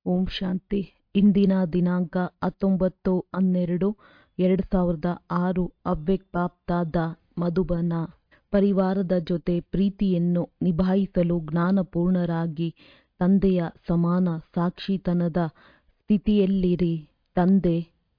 ಓಂ ಶಾಂತಿ ಇಂದಿನ ದಿನಾಂಕ ಹತ್ತೊಂಬತ್ತು ಹನ್ನೆರಡು ಎರಡು ಸಾವಿರದ ಆರು ಅವ್ಯಕ್ತಾದ ಮಧುಬನ ಪರಿವಾರದ ಜೊತೆ ಪ್ರೀತಿಯನ್ನು ನಿಭಾಯಿಸಲು ಜ್ಞಾನಪೂರ್ಣರಾಗಿ ತಂದೆಯ ಸಮಾನ ಸಾಕ್ಷಿತನದ ಸ್ಥಿತಿಯಲ್ಲಿರಿ ತಂದೆ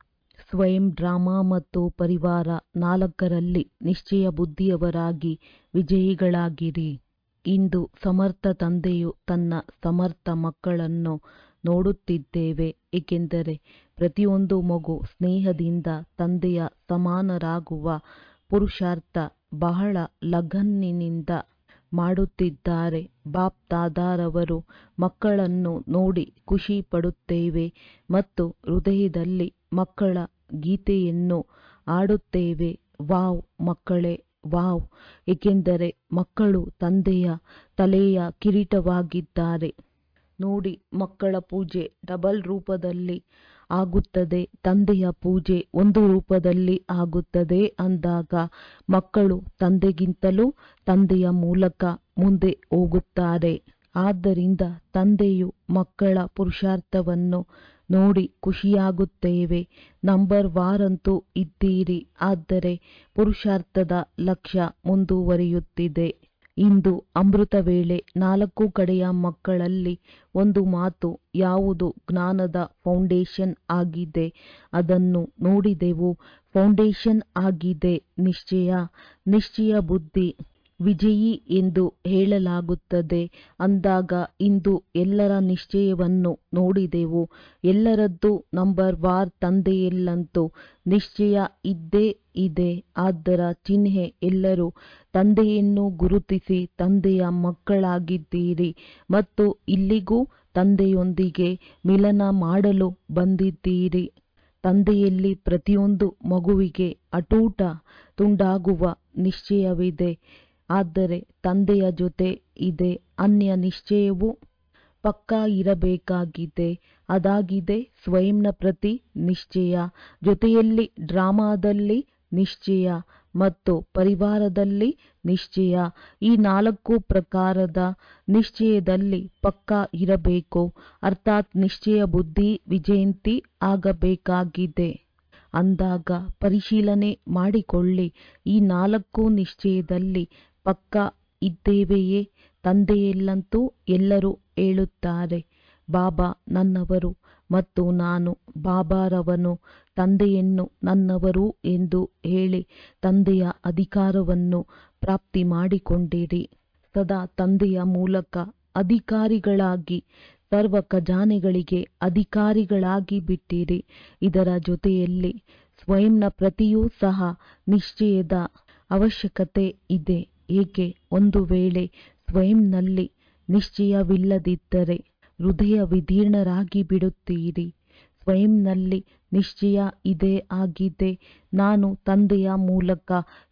ಸ್ವಯಂ ಡ್ರಾಮಾ ಮತ್ತು ಪರಿವಾರ ನಾಲ್ಕರಲ್ಲಿ ನಿಶ್ಚಯ ಬುದ್ಧಿಯವರಾಗಿ ವಿಜಯಿಗಳಾಗಿರಿ ಇಂದು ಸಮರ್ಥ ತಂದೆಯು ತನ್ನ ಸಮರ್ಥ ಮಕ್ಕಳನ್ನು ನೋಡುತ್ತಿದ್ದೇವೆ ಏಕೆಂದರೆ ಪ್ರತಿಯೊಂದು ಮಗು ಸ್ನೇಹದಿಂದ ತಂದೆಯ ಸಮಾನರಾಗುವ ಪುರುಷಾರ್ಥ ಬಹಳ ಲಗನ್ನಿನಿಂದ ಮಾಡುತ್ತಿದ್ದಾರೆ ಬಾಪ್ ದಾದಾರವರು ಮಕ್ಕಳನ್ನು ನೋಡಿ ಖುಷಿ ಪಡುತ್ತೇವೆ ಮತ್ತು ಹೃದಯದಲ್ಲಿ ಮಕ್ಕಳ ಗೀತೆಯನ್ನು ಆಡುತ್ತೇವೆ ವಾವ್ ಮಕ್ಕಳೇ ವಾವ್ ಏಕೆಂದರೆ ಮಕ್ಕಳು ತಂದೆಯ ತಲೆಯ ಕಿರೀಟವಾಗಿದ್ದಾರೆ ನೋಡಿ ಮಕ್ಕಳ ಪೂಜೆ ಡಬಲ್ ರೂಪದಲ್ಲಿ ಆಗುತ್ತದೆ ತಂದೆಯ ಪೂಜೆ ಒಂದು ರೂಪದಲ್ಲಿ ಆಗುತ್ತದೆ ಅಂದಾಗ ಮಕ್ಕಳು ತಂದೆಗಿಂತಲೂ ತಂದೆಯ ಮೂಲಕ ಮುಂದೆ ಹೋಗುತ್ತಾರೆ ಆದ್ದರಿಂದ ತಂದೆಯು ಮಕ್ಕಳ ಪುರುಷಾರ್ಥವನ್ನು ನೋಡಿ ಖುಷಿಯಾಗುತ್ತೇವೆ ನಂಬರ್ ವಾರಂತೂ ಇದ್ದೀರಿ ಆದರೆ ಪುರುಷಾರ್ಥದ ಲಕ್ಷ್ಯ ಮುಂದುವರಿಯುತ್ತಿದೆ ಇಂದು ಅಮೃತ ವೇಳೆ ನಾಲ್ಕು ಕಡೆಯ ಮಕ್ಕಳಲ್ಲಿ ಒಂದು ಮಾತು ಯಾವುದು ಜ್ಞಾನದ ಫೌಂಡೇಶನ್ ಆಗಿದೆ ಅದನ್ನು ನೋಡಿದೆವು ಫೌಂಡೇಶನ್ ಆಗಿದೆ ನಿಶ್ಚಯ ನಿಶ್ಚಯ ಬುದ್ಧಿ ವಿಜಯಿ ಎಂದು ಹೇಳಲಾಗುತ್ತದೆ ಅಂದಾಗ ಇಂದು ಎಲ್ಲರ ನಿಶ್ಚಯವನ್ನು ನೋಡಿದೆವು ಎಲ್ಲರದ್ದು ನಂಬರ್ ವಾರ್ ತಂದೆಯಲ್ಲಂತೂ ನಿಶ್ಚಯ ಇದ್ದೇ ಇದೆ ಅದರ ಚಿಹ್ನೆ ಎಲ್ಲರೂ ತಂದೆಯನ್ನು ಗುರುತಿಸಿ ತಂದೆಯ ಮಕ್ಕಳಾಗಿದ್ದೀರಿ ಮತ್ತು ಇಲ್ಲಿಗೂ ತಂದೆಯೊಂದಿಗೆ ಮಿಲನ ಮಾಡಲು ಬಂದಿದ್ದೀರಿ ತಂದೆಯಲ್ಲಿ ಪ್ರತಿಯೊಂದು ಮಗುವಿಗೆ ಅಟೂಟ ತುಂಡಾಗುವ ನಿಶ್ಚಯವಿದೆ ಆದರೆ ತಂದೆಯ ಜೊತೆ ಇದೆ ಅನ್ಯ ನಿಶ್ಚಯವು ಪಕ್ಕಾ ಇರಬೇಕಾಗಿದೆ ಅದಾಗಿದೆ ಸ್ವಯಂನ ಪ್ರತಿ ನಿಶ್ಚಯ ಜೊತೆಯಲ್ಲಿ ಡ್ರಾಮಾದಲ್ಲಿ ನಿಶ್ಚಯ ಮತ್ತು ಪರಿವಾರದಲ್ಲಿ ನಿಶ್ಚಯ ಈ ನಾಲ್ಕು ಪ್ರಕಾರದ ನಿಶ್ಚಯದಲ್ಲಿ ಪಕ್ಕಾ ಇರಬೇಕು ಅರ್ಥಾತ್ ನಿಶ್ಚಯ ಬುದ್ಧಿ ವಿಜಯಂತಿ ಆಗಬೇಕಾಗಿದೆ ಅಂದಾಗ ಪರಿಶೀಲನೆ ಮಾಡಿಕೊಳ್ಳಿ ಈ ನಾಲ್ಕು ನಿಶ್ಚಯದಲ್ಲಿ ಪಕ್ಕಾ ಇದ್ದೇವೆಯೇ ತಂದೆಯಲ್ಲಂತೂ ಎಲ್ಲರೂ ಹೇಳುತ್ತಾರೆ ಬಾಬಾ ನನ್ನವರು ಮತ್ತು ನಾನು ಬಾಬಾರವನು ತಂದೆಯನ್ನು ನನ್ನವರು ಎಂದು ಹೇಳಿ ತಂದೆಯ ಅಧಿಕಾರವನ್ನು ಪ್ರಾಪ್ತಿ ಮಾಡಿಕೊಂಡಿರಿ ಸದಾ ತಂದೆಯ ಮೂಲಕ ಅಧಿಕಾರಿಗಳಾಗಿ ಸರ್ವ ಖಜಾನೆಗಳಿಗೆ ಅಧಿಕಾರಿಗಳಾಗಿ ಬಿಟ್ಟಿರಿ ಇದರ ಜೊತೆಯಲ್ಲಿ ಸ್ವಯಂನ ಪ್ರತಿಯೂ ಸಹ ನಿಶ್ಚಯದ ಅವಶ್ಯಕತೆ ಇದೆ ಏಕೆ ಒಂದು ವೇಳೆ ಸ್ವಯಂನಲ್ಲಿ ನಿಶ್ಚಯವಿಲ್ಲದಿದ್ದರೆ ಹೃದಯ ವಿದೀರ್ಣರಾಗಿ ಬಿಡುತ್ತೀರಿ ಸ್ವಯಂನಲ್ಲಿ ನಿಶ್ಚಯ ಇದೇ ಆಗಿದೆ ನಾನು ತಂದೆಯ ಮೂಲಕ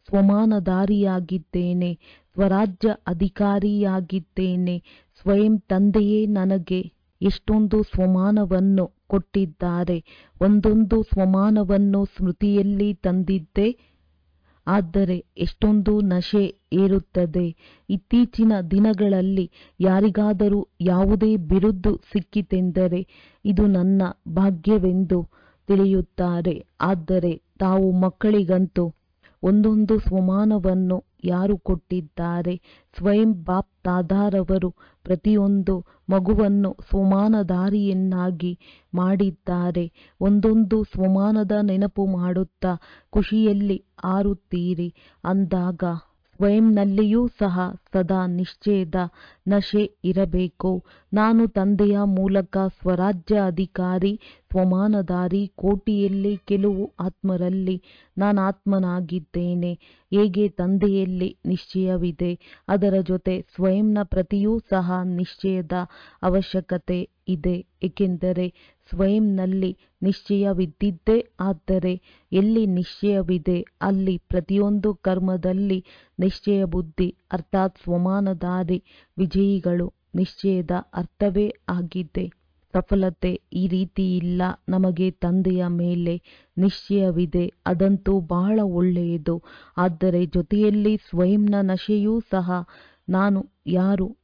ಸ್ವಮಾನಧಾರಿಯಾಗಿದ್ದೇನೆ ಸ್ವರಾಜ್ಯ ಅಧಿಕಾರಿಯಾಗಿದ್ದೇನೆ ಸ್ವಯಂ ತಂದೆಯೇ ನನಗೆ ಎಷ್ಟೊಂದು ಸ್ವಮಾನವನ್ನು ಕೊಟ್ಟಿದ್ದಾರೆ ಒಂದೊಂದು ಸ್ವಮಾನವನ್ನು ಸ್ಮೃತಿಯಲ್ಲಿ ತಂದಿದ್ದೆ ಆದರೆ ಎಷ್ಟೊಂದು ನಶೆ ಏರುತ್ತದೆ ಇತ್ತೀಚಿನ ದಿನಗಳಲ್ಲಿ ಯಾರಿಗಾದರೂ ಯಾವುದೇ ಬಿರುದು ಸಿಕ್ಕಿತೆಂದರೆ ಇದು ನನ್ನ ಭಾಗ್ಯವೆಂದು ತಿಳಿಯುತ್ತಾರೆ ಆದರೆ ತಾವು ಮಕ್ಕಳಿಗಂತೂ ಒಂದೊಂದು ಸ್ವಮಾನವನ್ನು ಯಾರು ಕೊಟ್ಟಿದ್ದಾರೆ ಸ್ವಯಂ ಬಾಪ್ ದಾದಾರವರು ಪ್ರತಿಯೊಂದು ಮಗುವನ್ನು ಸ್ವಮಾನಧಾರಿಯನ್ನಾಗಿ ಮಾಡಿದ್ದಾರೆ ಒಂದೊಂದು ಸ್ವಮಾನದ ನೆನಪು ಮಾಡುತ್ತಾ ಖುಷಿಯಲ್ಲಿ ಆರುತ್ತೀರಿ ಅಂದಾಗ ಸ್ವಯಂನಲ್ಲಿಯೂ ಸಹ ಸದಾ ನಿಶ್ಚಯದ ನಶೆ ಇರಬೇಕು ನಾನು ತಂದೆಯ ಮೂಲಕ ಸ್ವರಾಜ್ಯ ಅಧಿಕಾರಿ ಸ್ವಮಾನಧಾರಿ ಕೋಟಿಯಲ್ಲಿ ಕೆಲವು ಆತ್ಮರಲ್ಲಿ ನಾನಾತ್ಮನಾಗಿದ್ದೇನೆ ಹೇಗೆ ತಂದೆಯಲ್ಲಿ ನಿಶ್ಚಯವಿದೆ ಅದರ ಜೊತೆ ಸ್ವಯಂನ ಪ್ರತಿಯೂ ಸಹ ನಿಶ್ಚಯದ ಅವಶ್ಯಕತೆ ಇದೆ ಏಕೆಂದರೆ ಸ್ವಯಂನಲ್ಲಿ ನಿಶ್ಚಯವಿದ್ದಿದ್ದೇ ಆದರೆ ಎಲ್ಲಿ ನಿಶ್ಚಯವಿದೆ ಅಲ್ಲಿ ಪ್ರತಿಯೊಂದು ಕರ್ಮದಲ್ಲಿ ನಿಶ್ಚಯ ಬುದ್ಧಿ ಅರ್ಥಾತ್ ಸ್ವಮಾನಧಾರಿ ವಿಜಯಿಗಳು ನಿಶ್ಚಯದ ಅರ್ಥವೇ ಆಗಿದೆ ಸಫಲತೆ ಈ ರೀತಿ ಇಲ್ಲ ನಮಗೆ ತಂದೆಯ ಮೇಲೆ ನಿಶ್ಚಯವಿದೆ ಅದಂತೂ ಬಹಳ ಒಳ್ಳೆಯದು ಆದರೆ ಜೊತೆಯಲ್ಲಿ ಸ್ವಯಂನ ನಶೆಯೂ ಸಹ ನಾನು ಯಾರು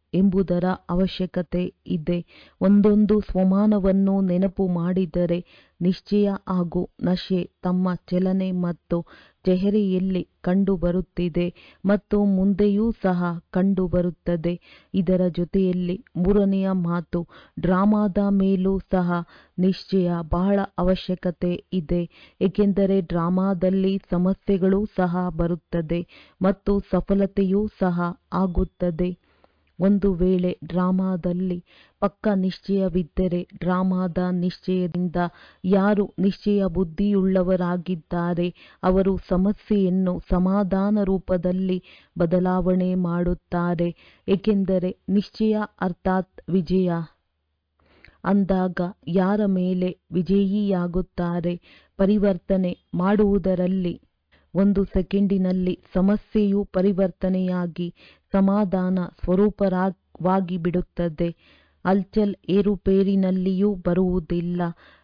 ಎಂಬುದರ ಅವಶ್ಯಕತೆ ಇದೆ ಒಂದೊಂದು ಸ್ವಮಾನವನ್ನು ನೆನಪು ಮಾಡಿದರೆ ನಿಶ್ಚಯ ಹಾಗೂ ನಶೆ ತಮ್ಮ ಚಲನೆ ಮತ್ತು ಚೆಹರೆಯಲ್ಲಿ ಕಂಡುಬರುತ್ತಿದೆ ಮತ್ತು ಮುಂದೆಯೂ ಸಹ ಕಂಡುಬರುತ್ತದೆ ಇದರ ಜೊತೆಯಲ್ಲಿ ಮೂರನೆಯ ಮಾತು ಡ್ರಾಮಾದ ಮೇಲೂ ಸಹ ನಿಶ್ಚಯ ಬಹಳ ಅವಶ್ಯಕತೆ ಇದೆ ಏಕೆಂದರೆ ಡ್ರಾಮಾದಲ್ಲಿ ಸಮಸ್ಯೆಗಳು ಸಹ ಬರುತ್ತದೆ ಮತ್ತು ಸಫಲತೆಯೂ ಸಹ ಆಗುತ್ತದೆ ಒಂದು ವೇಳೆ ಡ್ರಾಮಾದಲ್ಲಿ ಪಕ್ಕಾ ನಿಶ್ಚಯವಿದ್ದರೆ ಡ್ರಾಮಾದ ನಿಶ್ಚಯದಿಂದ ಯಾರು ನಿಶ್ಚಯ ಬುದ್ಧಿಯುಳ್ಳವರಾಗಿದ್ದಾರೆ ಅವರು ಸಮಸ್ಯೆಯನ್ನು ಸಮಾಧಾನ ರೂಪದಲ್ಲಿ ಬದಲಾವಣೆ ಮಾಡುತ್ತಾರೆ ಏಕೆಂದರೆ ನಿಶ್ಚಯ ಅರ್ಥಾತ್ ವಿಜಯ ಅಂದಾಗ ಯಾರ ಮೇಲೆ ವಿಜಯಿಯಾಗುತ್ತಾರೆ ಪರಿವರ್ತನೆ ಮಾಡುವುದರಲ್ಲಿ ಒಂದು ಸೆಕೆಂಡಿನಲ್ಲಿ ಸಮಸ್ಯೆಯು ಪರಿವರ್ತನೆಯಾಗಿ ಸಮಾಧಾನ ಸ್ವರೂಪವಾಗಿಬಿಡುತ್ತದೆ ಹಲ್ಚಲ್ ಏರುಪೇರಿನಲ್ಲಿಯೂ ಬರುವುದಿಲ್ಲ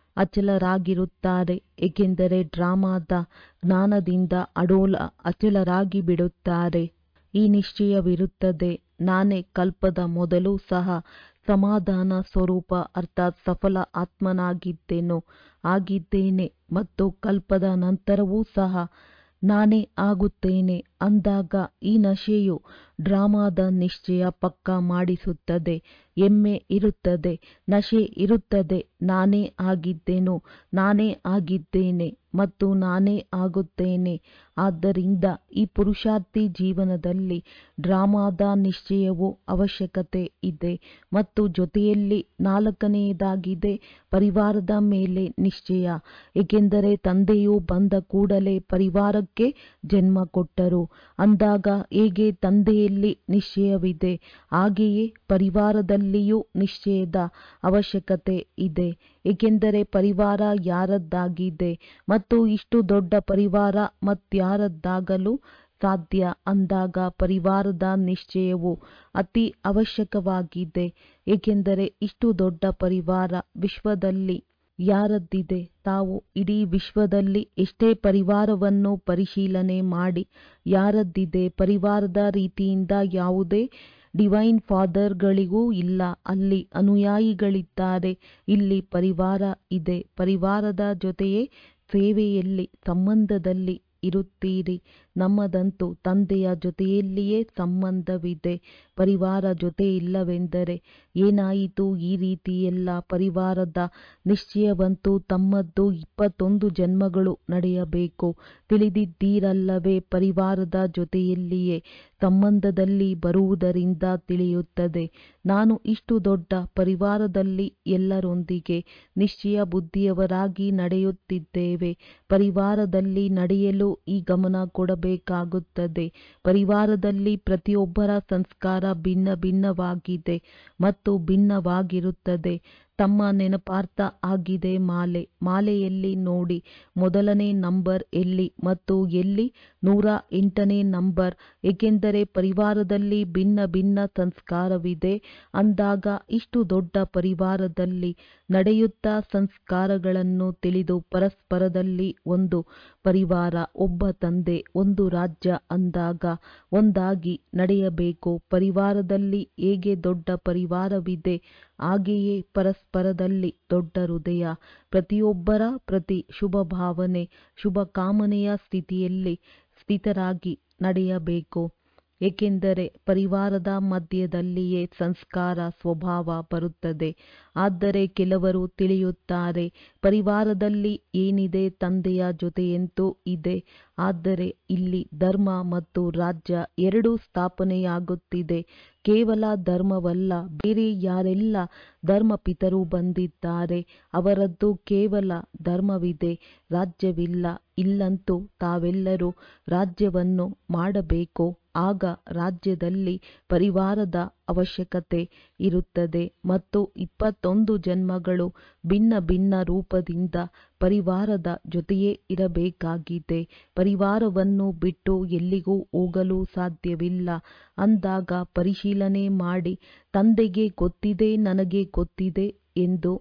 ಅಚಲರಾಗಿರುತ್ತಾರೆ ಏಕೆಂದರೆ ಡ್ರಾಮಾದ ಜ್ಞಾನದಿಂದ ಅಡೋಲ ಅಚಲರಾಗಿ ಬಿಡುತ್ತಾರೆ ಈ ನಿಶ್ಚಯವಿರುತ್ತದೆ ನಾನೇ ಕಲ್ಪದ ಮೊದಲು ಸಹ ಸಮಾಧಾನ ಸ್ವರೂಪ ಅರ್ಥಾತ್ ಸಫಲ ಆತ್ಮನಾಗಿದ್ದೆನು ಆಗಿದ್ದೇನೆ ಮತ್ತು ಕಲ್ಪದ ನಂತರವೂ ಸಹ ನಾನೇ ಆಗುತ್ತೇನೆ ಅಂದಾಗ ಈ ನಶೆಯು ಡ್ರಾಮಾದ ನಿಶ್ಚಯ ಪಕ್ಕಾ ಮಾಡಿಸುತ್ತದೆ ಹೆಮ್ಮೆ ಇರುತ್ತದೆ ನಶೆ ಇರುತ್ತದೆ ನಾನೇ ಆಗಿದ್ದೆನು ನಾನೇ ಆಗಿದ್ದೇನೆ ಮತ್ತು ನಾನೇ ಆಗುತ್ತೇನೆ ಆದ್ದರಿಂದ ಈ ಪುರುಷಾರ್ಥಿ ಜೀವನದಲ್ಲಿ ಡ್ರಾಮಾದ ನಿಶ್ಚಯವು ಅವಶ್ಯಕತೆ ಇದೆ ಮತ್ತು ಜೊತೆಯಲ್ಲಿ ನಾಲ್ಕನೆಯದಾಗಿದೆ ಪರಿವಾರದ ಮೇಲೆ ನಿಶ್ಚಯ ಏಕೆಂದರೆ ತಂದೆಯು ಬಂದ ಕೂಡಲೇ ಪರಿವಾರಕ್ಕೆ ಜನ್ಮ ಕೊಟ್ಟರು ಅಂದಾಗ ಹೇಗೆ ತಂದೆಯಲ್ಲಿ ನಿಶ್ಚಯವಿದೆ ಹಾಗೆಯೇ ಪರಿವಾರದಲ್ಲಿಯೂ ನಿಶ್ಚಯದ ಅವಶ್ಯಕತೆ ಇದೆ ಏಕೆಂದರೆ ಪರಿವಾರ ಯಾರದ್ದಾಗಿದೆ ಮತ್ತು ಇಷ್ಟು ದೊಡ್ಡ ಪರಿವಾರ ಮತ್ಯಾರದ್ದಾಗಲು ಸಾಧ್ಯ ಅಂದಾಗ ಪರಿವಾರದ ನಿಶ್ಚಯವು ಅತಿ ಅವಶ್ಯಕವಾಗಿದೆ ಏಕೆಂದರೆ ಇಷ್ಟು ದೊಡ್ಡ ಪರಿವಾರ ವಿಶ್ವದಲ್ಲಿ ಯಾರದ್ದಿದೆ ತಾವು ಇಡೀ ವಿಶ್ವದಲ್ಲಿ ಎಷ್ಟೇ ಪರಿವಾರವನ್ನು ಪರಿಶೀಲನೆ ಮಾಡಿ ಯಾರದ್ದಿದೆ ಪರಿವಾರದ ರೀತಿಯಿಂದ ಯಾವುದೇ ಡಿವೈನ್ ಫಾದರ್ಗಳಿಗೂ ಇಲ್ಲ ಅಲ್ಲಿ ಅನುಯಾಯಿಗಳಿದ್ದಾರೆ ಇಲ್ಲಿ ಪರಿವಾರ ಇದೆ ಪರಿವಾರದ ಜೊತೆಯೇ ಸೇವೆಯಲ್ಲಿ ಸಂಬಂಧದಲ್ಲಿ ಇರುತ್ತೀರಿ ನಮ್ಮದಂತೂ ತಂದೆಯ ಜೊತೆಯಲ್ಲಿಯೇ ಸಂಬಂಧವಿದೆ ಪರಿವಾರ ಜೊತೆ ಇಲ್ಲವೆಂದರೆ ಏನಾಯಿತು ಈ ರೀತಿಯೆಲ್ಲ ಪರಿವಾರದ ನಿಶ್ಚಯವಂತೂ ತಮ್ಮದ್ದು ಇಪ್ಪತ್ತೊಂದು ಜನ್ಮಗಳು ನಡೆಯಬೇಕು ತಿಳಿದಿದ್ದೀರಲ್ಲವೇ ಪರಿವಾರದ ಜೊತೆಯಲ್ಲಿಯೇ ಸಂಬಂಧದಲ್ಲಿ ಬರುವುದರಿಂದ ತಿಳಿಯುತ್ತದೆ ನಾನು ಇಷ್ಟು ದೊಡ್ಡ ಪರಿವಾರದಲ್ಲಿ ಎಲ್ಲರೊಂದಿಗೆ ನಿಶ್ಚಯ ಬುದ್ಧಿಯವರಾಗಿ ನಡೆಯುತ್ತಿದ್ದೇವೆ ಪರಿವಾರದಲ್ಲಿ ನಡೆಯಲು ಈ ಗಮನ ಕೊಡಬೇಕಾಗುತ್ತದೆ ಪರಿವಾರದಲ್ಲಿ ಪ್ರತಿಯೊಬ್ಬರ ಸಂಸ್ಕಾರ ಭಿನ್ನ ಭಿನ್ನವಾಗಿದೆ ಮತ್ತು ಭಿನ್ನವಾಗಿರುತ್ತದೆ ತಮ್ಮ ನೆನಪಾರ್ಥ ಆಗಿದೆ ಮಾಲೆ ಮಾಲೆಯಲ್ಲಿ ನೋಡಿ ಮೊದಲನೇ ನಂಬರ್ ಎಲ್ಲಿ ಮತ್ತು ಎಲ್ಲಿ ನೂರ ಎಂಟನೇ ನಂಬರ್ ಏಕೆಂದರೆ ಪರಿವಾರದಲ್ಲಿ ಭಿನ್ನ ಭಿನ್ನ ಸಂಸ್ಕಾರವಿದೆ ಅಂದಾಗ ಇಷ್ಟು ದೊಡ್ಡ ಪರಿವಾರದಲ್ಲಿ ನಡೆಯುತ್ತಾ ಸಂಸ್ಕಾರಗಳನ್ನು ತಿಳಿದು ಪರಸ್ಪರದಲ್ಲಿ ಒಂದು ಪರಿವಾರ ಒಬ್ಬ ತಂದೆ ಒಂದು ರಾಜ್ಯ ಅಂದಾಗ ಒಂದಾಗಿ ನಡೆಯಬೇಕು ಪರಿವಾರದಲ್ಲಿ ಹೇಗೆ ದೊಡ್ಡ ಪರಿವಾರವಿದೆ ಹಾಗೆಯೇ ಪರಸ್ಪರದಲ್ಲಿ ದೊಡ್ಡ ಹೃದಯ ಪ್ರತಿಯೊಬ್ಬರ ಪ್ರತಿ ಶುಭ ಭಾವನೆ ಶುಭ ಕಾಮನೆಯ ಸ್ಥಿತಿಯಲ್ಲಿ ಸ್ಥಿತರಾಗಿ ನಡೆಯಬೇಕು ಏಕೆಂದರೆ ಪರಿವಾರದ ಮಧ್ಯದಲ್ಲಿಯೇ ಸಂಸ್ಕಾರ ಸ್ವಭಾವ ಬರುತ್ತದೆ ಆದರೆ ಕೆಲವರು ತಿಳಿಯುತ್ತಾರೆ ಪರಿವಾರದಲ್ಲಿ ಏನಿದೆ ತಂದೆಯ ಜೊತೆಯಂತೂ ಇದೆ ಆದರೆ ಇಲ್ಲಿ ಧರ್ಮ ಮತ್ತು ರಾಜ್ಯ ಎರಡೂ ಸ್ಥಾಪನೆಯಾಗುತ್ತಿದೆ ಕೇವಲ ಧರ್ಮವಲ್ಲ ಬೇರೆ ಯಾರೆಲ್ಲ ಧರ್ಮಪಿತರು ಬಂದಿದ್ದಾರೆ ಅವರದ್ದು ಕೇವಲ ಧರ್ಮವಿದೆ ರಾಜ್ಯವಿಲ್ಲ ಇಲ್ಲಂತೂ ತಾವೆಲ್ಲರೂ ರಾಜ್ಯವನ್ನು ಮಾಡಬೇಕು ಆಗ ರಾಜ್ಯದಲ್ಲಿ ಪರಿವಾರದ ಅವಶ್ಯಕತೆ ಇರುತ್ತದೆ ಮತ್ತು ಇಪ್ಪತ್ತೊಂದು ಜನ್ಮಗಳು ಭಿನ್ನ ಭಿನ್ನ ರೂಪದಿಂದ ಪರಿವಾರದ ಜೊತೆಯೇ ಇರಬೇಕಾಗಿದೆ ಪರಿವಾರವನ್ನು ಬಿಟ್ಟು ಎಲ್ಲಿಗೂ ಹೋಗಲು ಸಾಧ್ಯವಿಲ್ಲ ಅಂದಾಗ ಪರಿಶೀಲನೆ ಮಾಡಿ ತಂದೆಗೆ ಗೊತ್ತಿದೆ ನನಗೆ ಗೊತ್ತಿದೆ ಎಂದು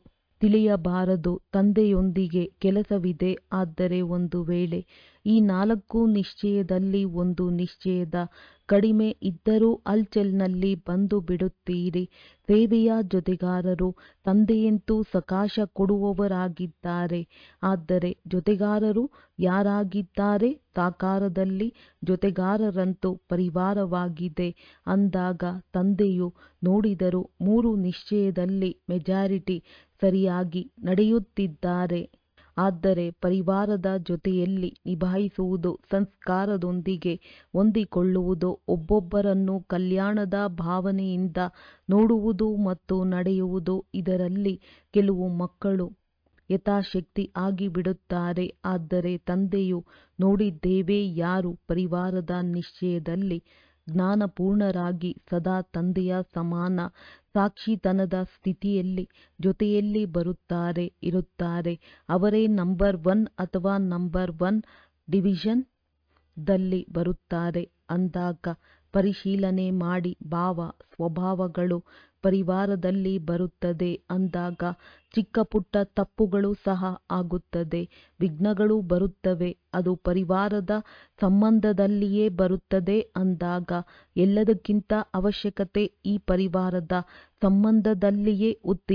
ತಿಳಿಯಬಾರದು ತಂದೆಯೊಂದಿಗೆ ಕೆಲಸವಿದೆ ಆದರೆ ಒಂದು ವೇಳೆ ಈ ನಾಲ್ಕು ನಿಶ್ಚಯದಲ್ಲಿ ಒಂದು ನಿಶ್ಚಯದ ಕಡಿಮೆ ಇದ್ದರೂ ಹಲ್ಚಲ್ನಲ್ಲಿ ಬಂದು ಬಿಡುತ್ತೀರಿ ಸೇವೆಯ ಜೊತೆಗಾರರು ತಂದೆಯಂತೂ ಸಕಾಶ ಕೊಡುವವರಾಗಿದ್ದಾರೆ ಆದರೆ ಜೊತೆಗಾರರು ಯಾರಾಗಿದ್ದಾರೆ ಸಾಕಾರದಲ್ಲಿ ಜೊತೆಗಾರರಂತೂ ಪರಿವಾರವಾಗಿದೆ ಅಂದಾಗ ತಂದೆಯು ನೋಡಿದರು ಮೂರು ನಿಶ್ಚಯದಲ್ಲಿ ಮೆಜಾರಿಟಿ ಸರಿಯಾಗಿ ನಡೆಯುತ್ತಿದ್ದಾರೆ ಆದರೆ ಪರಿವಾರದ ಜೊತೆಯಲ್ಲಿ ನಿಭಾಯಿಸುವುದು ಸಂಸ್ಕಾರದೊಂದಿಗೆ ಹೊಂದಿಕೊಳ್ಳುವುದು ಒಬ್ಬೊಬ್ಬರನ್ನು ಕಲ್ಯಾಣದ ಭಾವನೆಯಿಂದ ನೋಡುವುದು ಮತ್ತು ನಡೆಯುವುದು ಇದರಲ್ಲಿ ಕೆಲವು ಮಕ್ಕಳು ಯಥಾಶಕ್ತಿ ಆಗಿಬಿಡುತ್ತಾರೆ ಆದರೆ ತಂದೆಯು ನೋಡಿದ್ದೇವೆ ಯಾರು ಪರಿವಾರದ ನಿಶ್ಚಯದಲ್ಲಿ ಜ್ಞಾನಪೂರ್ಣರಾಗಿ ಸದಾ ತಂದೆಯ ಸಮಾನ ಸಾಕ್ಷಿತನದ ಸ್ಥಿತಿಯಲ್ಲಿ ಜೊತೆಯಲ್ಲಿ ಬರುತ್ತಾರೆ ಇರುತ್ತಾರೆ ಅವರೇ ನಂಬರ್ ಒನ್ ಅಥವಾ ನಂಬರ್ ಒನ್ ಡಿವಿಷನ್ ದಲ್ಲಿ ಬರುತ್ತಾರೆ ಅಂದಾಗ ಪರಿಶೀಲನೆ ಮಾಡಿ ಭಾವ ಸ್ವಭಾವಗಳು ಪರಿವಾರದಲ್ಲಿ ಬರುತ್ತದೆ ಅಂದಾಗ ಚಿಕ್ಕ ಪುಟ್ಟ ತಪ್ಪುಗಳು ಸಹ ಆಗುತ್ತದೆ ವಿಘ್ನಗಳು ಬರುತ್ತವೆ ಅದು ಪರಿವಾರದ ಸಂಬಂಧದಲ್ಲಿಯೇ ಬರುತ್ತದೆ ಅಂದಾಗ ಎಲ್ಲದಕ್ಕಿಂತ ಅವಶ್ಯಕತೆ ಈ ಪರಿವಾರದ ಸಂಬಂಧದಲ್ಲಿಯೇ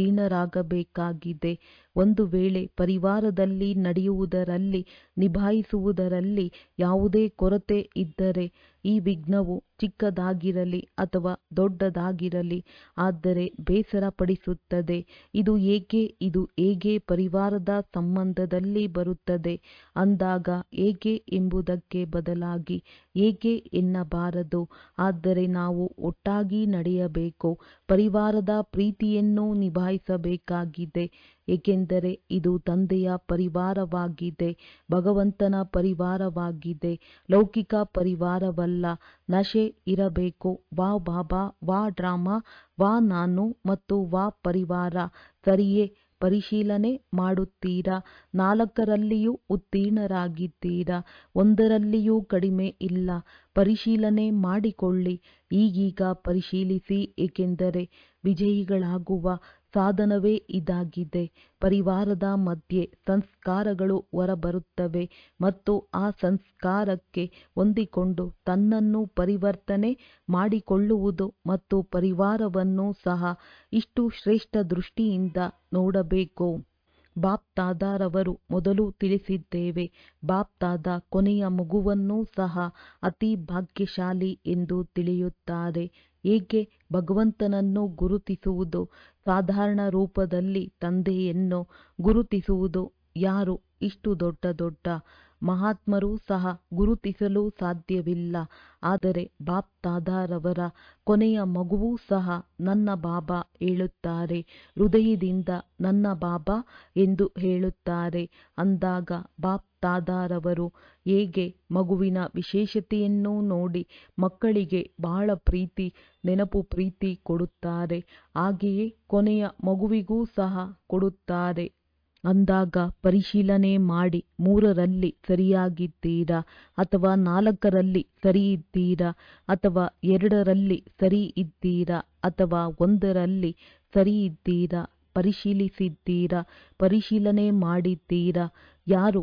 ಉತ್ತೀರ್ಣರಾಗಬೇಕಾಗಿದೆ ಒಂದು ವೇಳೆ ಪರಿವಾರದಲ್ಲಿ ನಡೆಯುವುದರಲ್ಲಿ ನಿಭಾಯಿಸುವುದರಲ್ಲಿ ಯಾವುದೇ ಕೊರತೆ ಇದ್ದರೆ ಈ ವಿಘ್ನವು ಚಿಕ್ಕದಾಗಿರಲಿ ಅಥವಾ ದೊಡ್ಡದಾಗಿರಲಿ ಆದರೆ ಬೇಸರ ಪಡಿಸುತ್ತದೆ ಇದು ಏಕೆ ಇದು ಹೇಗೆ ಪರಿವಾರದ ಸಂಬಂಧದಲ್ಲಿ ಬರುತ್ತದೆ ಅಂದಾಗ ಹೇಗೆ ಎಂಬುದಕ್ಕೆ ಬದಲಾಗಿ ಏಕೆ ಎನ್ನಬಾರದು ಆದರೆ ನಾವು ಒಟ್ಟಾಗಿ ನಡೆಯಬೇಕು ಪರಿವಾರದ ಪ್ರೀತಿಯನ್ನು ನಿಭಾಯಿಸಬೇಕಾಗಿದೆ ಏಕೆಂದರೆ ಇದು ತಂದೆಯ ಪರಿವಾರವಾಗಿದೆ ಭಗವಂತನ ಪರಿವಾರವಾಗಿದೆ ಲೌಕಿಕ ಪರಿವಾರವಲ್ಲ ನಶೆ ಇರಬೇಕು ವಾ ಬಾಬಾ ವಾ ಡ್ರಾಮಾ ವಾ ನಾನು ಮತ್ತು ವಾ ಪರಿವಾರ ಸರಿಯೇ ಪರಿಶೀಲನೆ ಮಾಡುತ್ತೀರಾ ನಾಲ್ಕರಲ್ಲಿಯೂ ಉತ್ತೀರ್ಣರಾಗಿದ್ದೀರಾ ಒಂದರಲ್ಲಿಯೂ ಕಡಿಮೆ ಇಲ್ಲ ಪರಿಶೀಲನೆ ಮಾಡಿಕೊಳ್ಳಿ ಈಗೀಗ ಪರಿಶೀಲಿಸಿ ಏಕೆಂದರೆ ವಿಜಯಿಗಳಾಗುವ ಸಾಧನವೇ ಇದಾಗಿದೆ ಪರಿವಾರದ ಮಧ್ಯೆ ಸಂಸ್ಕಾರಗಳು ಹೊರಬರುತ್ತವೆ ಮತ್ತು ಆ ಸಂಸ್ಕಾರಕ್ಕೆ ಹೊಂದಿಕೊಂಡು ತನ್ನನ್ನು ಪರಿವರ್ತನೆ ಮಾಡಿಕೊಳ್ಳುವುದು ಮತ್ತು ಪರಿವಾರವನ್ನು ಸಹ ಇಷ್ಟು ಶ್ರೇಷ್ಠ ದೃಷ್ಟಿಯಿಂದ ನೋಡಬೇಕು ಬಾಪ್ ತಾದಾರವರು ಮೊದಲು ತಿಳಿಸಿದ್ದೇವೆ ಬಾಪ್ ತಾದ ಕೊನೆಯ ಮಗುವನ್ನೂ ಸಹ ಅತಿ ಭಾಗ್ಯಶಾಲಿ ಎಂದು ತಿಳಿಯುತ್ತಾರೆ ಏಕೆ ಭಗವಂತನನ್ನು ಗುರುತಿಸುವುದು ಸಾಧಾರಣ ರೂಪದಲ್ಲಿ ತಂದೆಯನ್ನು ಗುರುತಿಸುವುದು ಯಾರು ಇಷ್ಟು ದೊಡ್ಡ ದೊಡ್ಡ ಮಹಾತ್ಮರೂ ಸಹ ಗುರುತಿಸಲು ಸಾಧ್ಯವಿಲ್ಲ ಆದರೆ ಬಾಪ್ ತಾದಾರವರ ಕೊನೆಯ ಮಗುವೂ ಸಹ ನನ್ನ ಬಾಬಾ ಹೇಳುತ್ತಾರೆ ಹೃದಯದಿಂದ ನನ್ನ ಬಾಬಾ ಎಂದು ಹೇಳುತ್ತಾರೆ ಅಂದಾಗ ಬಾಪ್ ತಾದಾರವರು ಹೇಗೆ ಮಗುವಿನ ವಿಶೇಷತೆಯನ್ನು ನೋಡಿ ಮಕ್ಕಳಿಗೆ ಬಹಳ ಪ್ರೀತಿ ನೆನಪು ಪ್ರೀತಿ ಕೊಡುತ್ತಾರೆ ಹಾಗೆಯೇ ಕೊನೆಯ ಮಗುವಿಗೂ ಸಹ ಕೊಡುತ್ತಾರೆ ಅಂದಾಗ ಪರಿಶೀಲನೆ ಮಾಡಿ ಮೂರರಲ್ಲಿ ಸರಿಯಾಗಿದ್ದೀರಾ ಅಥವಾ ನಾಲ್ಕರಲ್ಲಿ ಸರಿ ಇದ್ದೀರಾ ಅಥವಾ ಎರಡರಲ್ಲಿ ಸರಿ ಇದ್ದೀರಾ ಅಥವಾ ಒಂದರಲ್ಲಿ ಸರಿ ಇದ್ದೀರಾ ಪರಿಶೀಲಿಸಿದ್ದೀರಾ ಪರಿಶೀಲನೆ ಮಾಡಿದ್ದೀರಾ ಯಾರು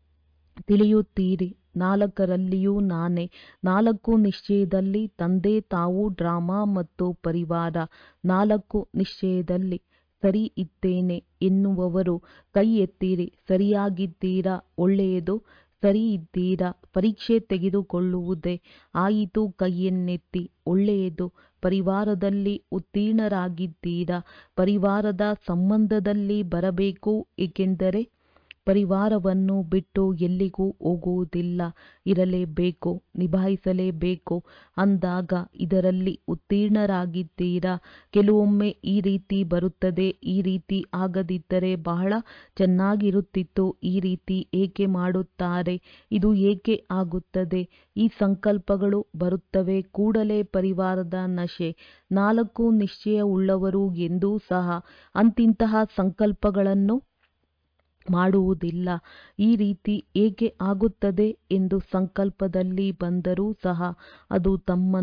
ತಿಳಿಯುತ್ತೀರಿ ನಾಲ್ಕರಲ್ಲಿಯೂ ನಾನೇ ನಾಲ್ಕು ನಿಶ್ಚಯದಲ್ಲಿ ತಂದೆ ತಾವು ಡ್ರಾಮಾ ಮತ್ತು ಪರಿವಾರ ನಾಲ್ಕು ನಿಶ್ಚಯದಲ್ಲಿ ಸರಿ ಇದ್ದೇನೆ ಎನ್ನುವವರು ಕೈ ಎತ್ತಿರಿ ಸರಿಯಾಗಿದ್ದೀರಾ ಒಳ್ಳೆಯದು ಸರಿ ಇದ್ದೀರಾ ಪರೀಕ್ಷೆ ತೆಗೆದುಕೊಳ್ಳುವುದೇ ಆಯಿತು ಕೈಯನ್ನೆತ್ತಿ ಒಳ್ಳೆಯದು ಪರಿವಾರದಲ್ಲಿ ಉತ್ತೀರ್ಣರಾಗಿದ್ದೀರಾ ಪರಿವಾರದ ಸಂಬಂಧದಲ್ಲಿ ಬರಬೇಕು ಏಕೆಂದರೆ ಪರಿವಾರವನ್ನು ಬಿಟ್ಟು ಎಲ್ಲಿಗೂ ಹೋಗುವುದಿಲ್ಲ ಇರಲೇಬೇಕು ನಿಭಾಯಿಸಲೇಬೇಕು ಅಂದಾಗ ಇದರಲ್ಲಿ ಉತ್ತೀರ್ಣರಾಗಿದ್ದೀರಾ ಕೆಲವೊಮ್ಮೆ ಈ ರೀತಿ ಬರುತ್ತದೆ ಈ ರೀತಿ ಆಗದಿದ್ದರೆ ಬಹಳ ಚೆನ್ನಾಗಿರುತ್ತಿತ್ತು ಈ ರೀತಿ ಏಕೆ ಮಾಡುತ್ತಾರೆ ಇದು ಏಕೆ ಆಗುತ್ತದೆ ಈ ಸಂಕಲ್ಪಗಳು ಬರುತ್ತವೆ ಕೂಡಲೇ ಪರಿವಾರದ ನಶೆ ನಾಲ್ಕು ನಿಶ್ಚಯವುಳ್ಳವರು ಎಂದೂ ಸಹ ಅಂತಿಂತಹ ಸಂಕಲ್ಪಗಳನ್ನು ಮಾಡುವುದಿಲ್ಲ ಈ ರೀತಿ ಏಕೆ ಆಗುತ್ತದೆ ಎಂದು ಸಂಕಲ್ಪದಲ್ಲಿ ಬಂದರೂ ಸಹ ಅದು ತಮ್ಮನ್ನು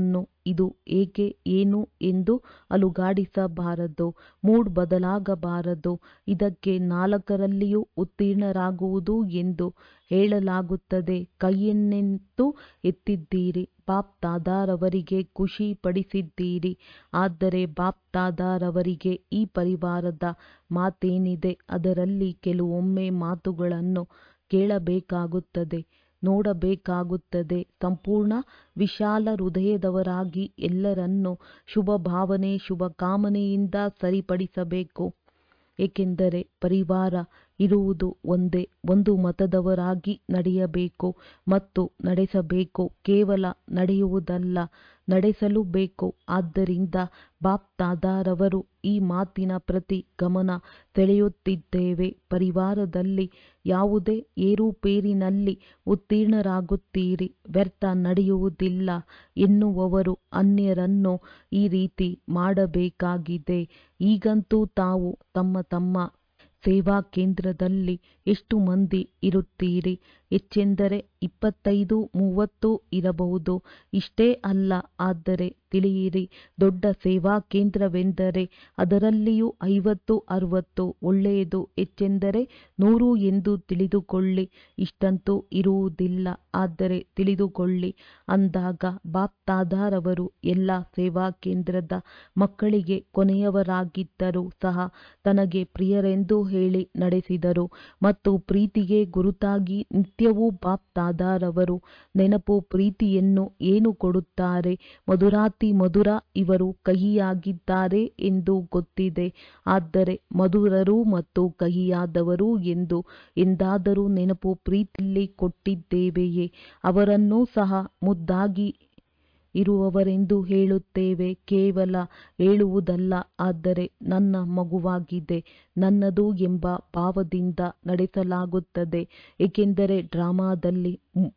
ಇದು ಏಕೆ ಏನು ಎಂದು ಅಲುಗಾಡಿಸಬಾರದು ಮೂಡ್ ಬದಲಾಗಬಾರದು ಇದಕ್ಕೆ ನಾಲ್ಕರಲ್ಲಿಯೂ ಉತ್ತೀರ್ಣರಾಗುವುದು ಎಂದು ಹೇಳಲಾಗುತ್ತದೆ ಕೈಯನ್ನೆಂತೂ ಎತ್ತಿದ್ದೀರಿ ಬಾಪ್ ದಾದಾರವರಿಗೆ ಖುಷಿ ಪಡಿಸಿದ್ದೀರಿ ಆದರೆ ಬಾಪ್ ದಾದಾರವರಿಗೆ ಈ ಪರಿವಾರದ ಮಾತೇನಿದೆ ಅದರಲ್ಲಿ ಕೆಲವೊಮ್ಮೆ ಮಾತುಗಳನ್ನು ಕೇಳಬೇಕಾಗುತ್ತದೆ ನೋಡಬೇಕಾಗುತ್ತದೆ ಸಂಪೂರ್ಣ ವಿಶಾಲ ಹೃದಯದವರಾಗಿ ಎಲ್ಲರನ್ನೂ ಶುಭ ಭಾವನೆ ಶುಭ ಕಾಮನೆಯಿಂದ ಸರಿಪಡಿಸಬೇಕು ಏಕೆಂದರೆ ಪರಿವಾರ ಇರುವುದು ಒಂದೇ ಒಂದು ಮತದವರಾಗಿ ನಡೆಯಬೇಕು ಮತ್ತು ನಡೆಸಬೇಕು ಕೇವಲ ನಡೆಯುವುದಲ್ಲ ನಡೆಸಲು ಬೇಕು ಆದ್ದರಿಂದ ಬಾಪ್ ದಾದಾರವರು ಈ ಮಾತಿನ ಪ್ರತಿ ಗಮನ ಸೆಳೆಯುತ್ತಿದ್ದೇವೆ ಪರಿವಾರದಲ್ಲಿ ಯಾವುದೇ ಏರುಪೇರಿನಲ್ಲಿ ಉತ್ತೀರ್ಣರಾಗುತ್ತೀರಿ ವ್ಯರ್ಥ ನಡೆಯುವುದಿಲ್ಲ ಎನ್ನುವವರು ಅನ್ಯರನ್ನು ಈ ರೀತಿ ಮಾಡಬೇಕಾಗಿದೆ ಈಗಂತೂ ತಾವು ತಮ್ಮ ತಮ್ಮ ಸೇವಾ ಕೇಂದ್ರದಲ್ಲಿ ಎಷ್ಟು ಮಂದಿ ಇರುತ್ತೀರಿ ಹೆಚ್ಚೆಂದರೆ ಇಪ್ಪತ್ತೈದು ಮೂವತ್ತು ಇರಬಹುದು ಇಷ್ಟೇ ಅಲ್ಲ ಆದರೆ ತಿಳಿಯಿರಿ ದೊಡ್ಡ ಸೇವಾ ಕೇಂದ್ರವೆಂದರೆ ಅದರಲ್ಲಿಯೂ ಐವತ್ತು ಅರವತ್ತು ಒಳ್ಳೆಯದು ಹೆಚ್ಚೆಂದರೆ ನೂರು ಎಂದು ತಿಳಿದುಕೊಳ್ಳಿ ಇಷ್ಟಂತೂ ಇರುವುದಿಲ್ಲ ಆದರೆ ತಿಳಿದುಕೊಳ್ಳಿ ಅಂದಾಗ ಬಾಪ್ ದಾದಾರವರು ಎಲ್ಲ ಸೇವಾ ಕೇಂದ್ರದ ಮಕ್ಕಳಿಗೆ ಕೊನೆಯವರಾಗಿದ್ದರೂ ಸಹ ತನಗೆ ಪ್ರಿಯರೆಂದು ಹೇಳಿ ನಡೆಸಿದರು ಮತ್ತು ಪ್ರೀತಿಗೆ ಗುರುತಾಗಿ ನಿತ್ಯವೂ ಬಾಪ್ ದಾದಾರವರು ನೆನಪು ಪ್ರೀತಿಯನ್ನು ಏನು ಕೊಡುತ್ತಾರೆ ಮಧುರಾತಿ ಮಧುರ ಇವರು ಕಹಿಯಾಗಿದ್ದಾರೆ ಎಂದು ಗೊತ್ತಿದೆ ಆದರೆ ಮಧುರರು ಮತ್ತು ಕಹಿಯಾದವರು ಎಂದು ಎಂದಾದರೂ ನೆನಪು ಪ್ರೀತಿಯಲ್ಲಿ ಕೊಟ್ಟಿದ್ದೇವೆಯೇ ಅವರನ್ನೂ ಸಹ ಮುದ್ದಾಗಿ ಇರುವವರೆಂದು ಹೇಳುತ್ತೇವೆ ಕೇವಲ ಹೇಳುವುದಲ್ಲ ಆದರೆ ನನ್ನ ಮಗುವಾಗಿದೆ ನನ್ನದು ಎಂಬ ಭಾವದಿಂದ ನಡೆಸಲಾಗುತ್ತದೆ ಏಕೆಂದರೆ ಡ್ರಾಮಾದಲ್ಲಿ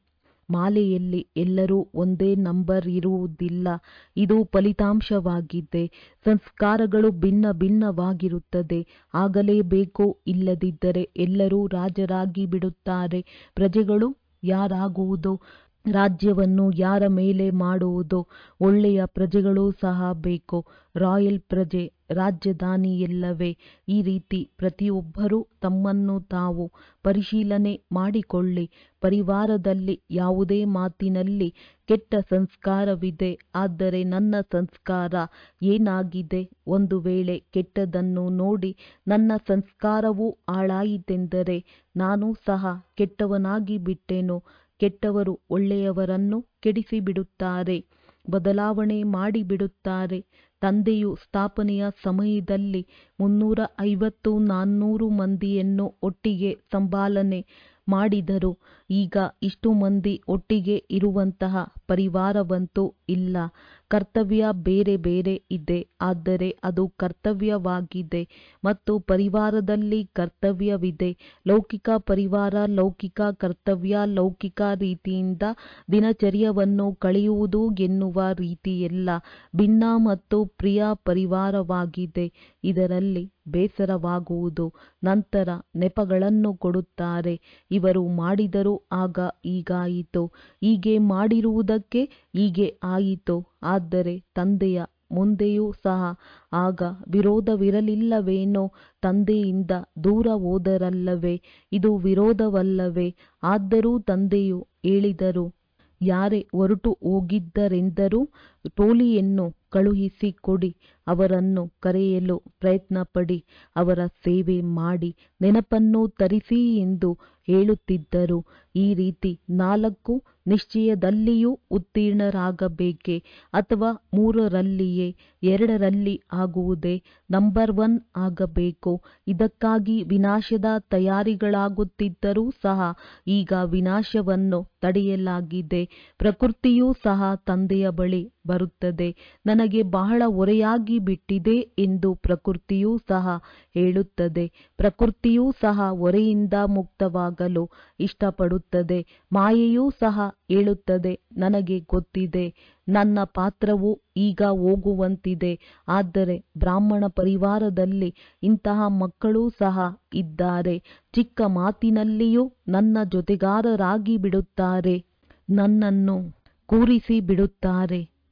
ಮಾಲೆಯಲ್ಲಿ ಎಲ್ಲರೂ ಒಂದೇ ನಂಬರ್ ಇರುವುದಿಲ್ಲ ಇದು ಫಲಿತಾಂಶವಾಗಿದೆ ಸಂಸ್ಕಾರಗಳು ಭಿನ್ನ ಭಿನ್ನವಾಗಿರುತ್ತದೆ ಆಗಲೇಬೇಕು ಇಲ್ಲದಿದ್ದರೆ ಎಲ್ಲರೂ ರಾಜರಾಗಿ ಬಿಡುತ್ತಾರೆ ಪ್ರಜೆಗಳು ಯಾರಾಗುವುದು ರಾಜ್ಯವನ್ನು ಯಾರ ಮೇಲೆ ಮಾಡುವುದು ಒಳ್ಳೆಯ ಪ್ರಜೆಗಳೂ ಸಹ ಬೇಕು ರಾಯಲ್ ಪ್ರಜೆ ರಾಜಧಾನಿಯಲ್ಲವೇ ಈ ರೀತಿ ಪ್ರತಿಯೊಬ್ಬರೂ ತಮ್ಮನ್ನು ತಾವು ಪರಿಶೀಲನೆ ಮಾಡಿಕೊಳ್ಳಿ ಪರಿವಾರದಲ್ಲಿ ಯಾವುದೇ ಮಾತಿನಲ್ಲಿ ಕೆಟ್ಟ ಸಂಸ್ಕಾರವಿದೆ ಆದರೆ ನನ್ನ ಸಂಸ್ಕಾರ ಏನಾಗಿದೆ ಒಂದು ವೇಳೆ ಕೆಟ್ಟದನ್ನು ನೋಡಿ ನನ್ನ ಸಂಸ್ಕಾರವೂ ಹಾಳಾಯಿತೆಂದರೆ ನಾನು ಸಹ ಕೆಟ್ಟವನಾಗಿ ಬಿಟ್ಟೆನು ಕೆಟ್ಟವರು ಒಳ್ಳೆಯವರನ್ನು ಕೆಡಿಸಿಬಿಡುತ್ತಾರೆ ಬದಲಾವಣೆ ಮಾಡಿಬಿಡುತ್ತಾರೆ ತಂದೆಯು ಸ್ಥಾಪನೆಯ ಸಮಯದಲ್ಲಿ ಮುನ್ನೂರ ಐವತ್ತು ನಾನ್ನೂರು ಮಂದಿಯನ್ನು ಒಟ್ಟಿಗೆ ಸಂಭಾಲನೆ ಮಾಡಿದರು ಈಗ ಇಷ್ಟು ಮಂದಿ ಒಟ್ಟಿಗೆ ಇರುವಂತಹ ಪರಿವಾರವಂತೂ ಇಲ್ಲ ಕರ್ತವ್ಯ ಬೇರೆ ಬೇರೆ ಇದೆ ಆದರೆ ಅದು ಕರ್ತವ್ಯವಾಗಿದೆ ಮತ್ತು ಪರಿವಾರದಲ್ಲಿ ಕರ್ತವ್ಯವಿದೆ ಲೌಕಿಕ ಪರಿವಾರ ಲೌಕಿಕ ಕರ್ತವ್ಯ ಲೌಕಿಕ ರೀತಿಯಿಂದ ದಿನಚರ್ಯವನ್ನು ಕಳೆಯುವುದು ಎನ್ನುವ ರೀತಿಯಲ್ಲ ಭಿನ್ನ ಮತ್ತು ಪ್ರಿಯ ಪರಿವಾರವಾಗಿದೆ ಇದರಲ್ಲಿ ಬೇಸರವಾಗುವುದು ನಂತರ ನೆಪಗಳನ್ನು ಕೊಡುತ್ತಾರೆ ಇವರು ಮಾಡಿದರು ಆಗ ಹೀಗಾಯಿತು ಹೀಗೆ ಮಾಡಿರುವುದಕ್ಕೆ ಹೀಗೆ ಆಯಿತು ಆದರೆ ತಂದೆಯ ಮುಂದೆಯೂ ಸಹ ಆಗ ವಿರೋಧವಿರಲಿಲ್ಲವೇನೋ ತಂದೆಯಿಂದ ದೂರ ಹೋದರಲ್ಲವೇ ಇದು ವಿರೋಧವಲ್ಲವೇ ಆದರೂ ತಂದೆಯು ಹೇಳಿದರು ಯಾರೇ ಹೊರಟು ಹೋಗಿದ್ದರೆಂದರೂ ಟೋಲಿಯನ್ನು ಕಳುಹಿಸಿ ಕೊಡಿ ಅವರನ್ನು ಕರೆಯಲು ಪ್ರಯತ್ನಪಡಿ ಅವರ ಸೇವೆ ಮಾಡಿ ನೆನಪನ್ನು ತರಿಸಿ ಎಂದು ಹೇಳುತ್ತಿದ್ದರು ಈ ರೀತಿ ನಾಲ್ಕು ನಿಶ್ಚಯದಲ್ಲಿಯೂ ಉತ್ತೀರ್ಣರಾಗಬೇಕೆ ಅಥವಾ ಮೂರರಲ್ಲಿಯೇ ಎರಡರಲ್ಲಿ ಆಗುವುದೇ ನಂಬರ್ ಒನ್ ಆಗಬೇಕು ಇದಕ್ಕಾಗಿ ವಿನಾಶದ ತಯಾರಿಗಳಾಗುತ್ತಿದ್ದರೂ ಸಹ ಈಗ ವಿನಾಶವನ್ನು ತಡೆಯಲಾಗಿದೆ ಪ್ರಕೃತಿಯೂ ಸಹ ತಂದೆಯ ಬಳಿ ಬರುತ್ತದೆ ನನಗೆ ಬಹಳ ಹೊರೆಯಾಗಿ ಬಿಟ್ಟಿದೆ ಎಂದು ಪ್ರಕೃತಿಯೂ ಸಹ ಹೇಳುತ್ತದೆ ಪ್ರಕೃತಿಯೂ ಸಹ ಹೊರೆಯಿಂದ ಮುಕ್ತವಾಗಲು ಇಷ್ಟಪಡುತ್ತದೆ ಮಾಯೆಯೂ ಸಹ ಹೇಳುತ್ತದೆ ನನಗೆ ಗೊತ್ತಿದೆ ನನ್ನ ಪಾತ್ರವು ಈಗ ಹೋಗುವಂತಿದೆ ಆದರೆ ಬ್ರಾಹ್ಮಣ ಪರಿವಾರದಲ್ಲಿ ಇಂತಹ ಮಕ್ಕಳೂ ಸಹ ಇದ್ದಾರೆ ಚಿಕ್ಕ ಮಾತಿನಲ್ಲಿಯೂ ನನ್ನ ಜೊತೆಗಾರರಾಗಿ ಬಿಡುತ್ತಾರೆ ನನ್ನನ್ನು ಕೂರಿಸಿ ಬಿಡುತ್ತಾರೆ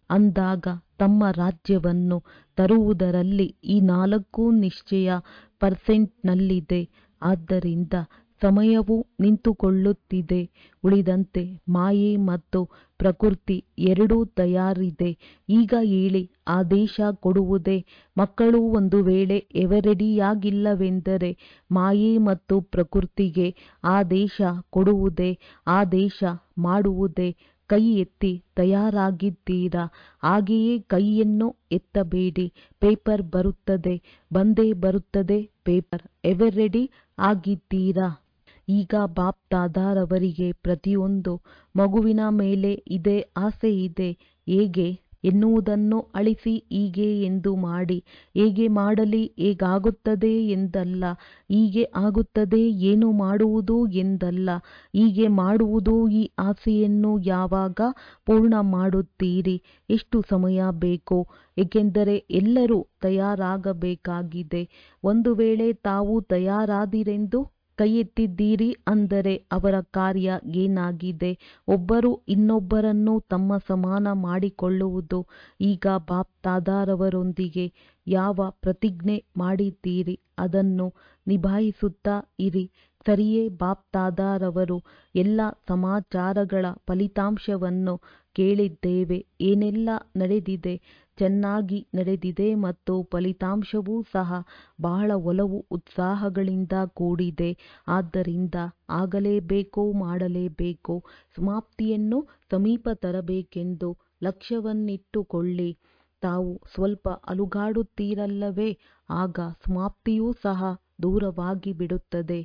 ಅಂದಾಗ ತಮ್ಮ ರಾಜ್ಯವನ್ನು ತರುವುದರಲ್ಲಿ ಈ ನಾಲ್ಕು ನಿಶ್ಚಯ ಪರ್ಸೆಂಟ್ನಲ್ಲಿದೆ ಆದ್ದರಿಂದ ಸಮಯವು ನಿಂತುಕೊಳ್ಳುತ್ತಿದೆ ಉಳಿದಂತೆ ಮಾಯೆ ಮತ್ತು ಪ್ರಕೃತಿ ಎರಡೂ ತಯಾರಿದೆ ಈಗ ಹೇಳಿ ಆದೇಶ ಕೊಡುವುದೇ ಮಕ್ಕಳು ಒಂದು ವೇಳೆ ಎವರೆಡಿಯಾಗಿಲ್ಲವೆಂದರೆ ಮಾಯೆ ಮತ್ತು ಪ್ರಕೃತಿಗೆ ಆದೇಶ ಕೊಡುವುದೇ ಆದೇಶ ಮಾಡುವುದೇ ಕೈ ಎತ್ತಿ ತಯಾರಾಗಿದ್ದೀರಾ ಹಾಗೆಯೇ ಕೈಯನ್ನು ಎತ್ತಬೇಡಿ ಪೇಪರ್ ಬರುತ್ತದೆ ಬಂದೇ ಬರುತ್ತದೆ ಪೇಪರ್ ಎವರೆಡಿ ಆಗಿದ್ದೀರಾ ಈಗ ಬಾಪ್ ದಾದಾರವರಿಗೆ ಪ್ರತಿಯೊಂದು ಮಗುವಿನ ಮೇಲೆ ಇದೇ ಆಸೆ ಇದೆ ಹೇಗೆ ಎನ್ನುವುದನ್ನು ಅಳಿಸಿ ಹೀಗೆ ಎಂದು ಮಾಡಿ ಹೇಗೆ ಮಾಡಲಿ ಹೇಗಾಗುತ್ತದೆ ಎಂದಲ್ಲ ಹೀಗೆ ಆಗುತ್ತದೆ ಏನು ಮಾಡುವುದು ಎಂದಲ್ಲ ಹೀಗೆ ಮಾಡುವುದು ಈ ಆಸೆಯನ್ನು ಯಾವಾಗ ಪೂರ್ಣ ಮಾಡುತ್ತೀರಿ ಎಷ್ಟು ಸಮಯ ಬೇಕು ಏಕೆಂದರೆ ಎಲ್ಲರೂ ತಯಾರಾಗಬೇಕಾಗಿದೆ ಒಂದು ವೇಳೆ ತಾವು ತಯಾರಾದಿರೆಂದು ಕೈ ಎತ್ತಿದ್ದೀರಿ ಅಂದರೆ ಅವರ ಕಾರ್ಯ ಏನಾಗಿದೆ ಒಬ್ಬರು ಇನ್ನೊಬ್ಬರನ್ನು ತಮ್ಮ ಸಮಾನ ಮಾಡಿಕೊಳ್ಳುವುದು ಈಗ ಬಾಪ್ ದಾದಾರವರೊಂದಿಗೆ ಯಾವ ಪ್ರತಿಜ್ಞೆ ಮಾಡಿದ್ದೀರಿ ಅದನ್ನು ನಿಭಾಯಿಸುತ್ತಾ ಇರಿ ಸರಿಯೇ ಬಾಪ್ ದಾದಾರವರು ಎಲ್ಲ ಸಮಾಚಾರಗಳ ಫಲಿತಾಂಶವನ್ನು ಕೇಳಿದ್ದೇವೆ ಏನೆಲ್ಲ ನಡೆದಿದೆ ಚೆನ್ನಾಗಿ ನಡೆದಿದೆ ಮತ್ತು ಫಲಿತಾಂಶವೂ ಸಹ ಬಹಳ ಒಲವು ಉತ್ಸಾಹಗಳಿಂದ ಕೂಡಿದೆ ಆದ್ದರಿಂದ ಆಗಲೇಬೇಕು ಮಾಡಲೇಬೇಕು ಸಮಾಪ್ತಿಯನ್ನು ಸಮೀಪ ತರಬೇಕೆಂದು ಲಕ್ಷ್ಯವನ್ನಿಟ್ಟುಕೊಳ್ಳಿ ತಾವು ಸ್ವಲ್ಪ ಅಲುಗಾಡುತ್ತೀರಲ್ಲವೇ ಆಗ ಸಮಾಪ್ತಿಯೂ ಸಹ ದೂರವಾಗಿ ಬಿಡುತ್ತದೆ